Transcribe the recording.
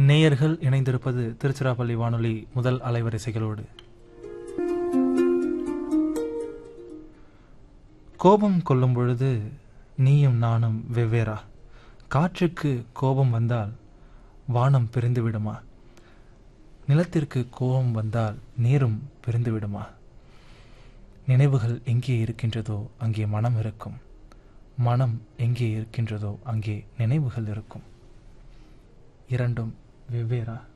நேயர்கள் இணைந்திருப்பது திருச்சிராப்பள்ளி வானொலி முதல் அலைவரிசைகளோடு கோபம் கொள்ளும் பொழுது நீயும் நானும் வெவ்வேறா காற்றுக்கு கோபம் வந்தால் வானம் பிரிந்து விடுமா நிலத்திற்கு கோபம் வந்தால் நீரும் பிரிந்து விடுமா நினைவுகள் எங்கே இருக்கின்றதோ அங்கே மனம் இருக்கும் மனம் எங்கே இருக்கின்றதோ அங்கே நினைவுகள் இருக்கும் இரண்டும் வெவ்வேறா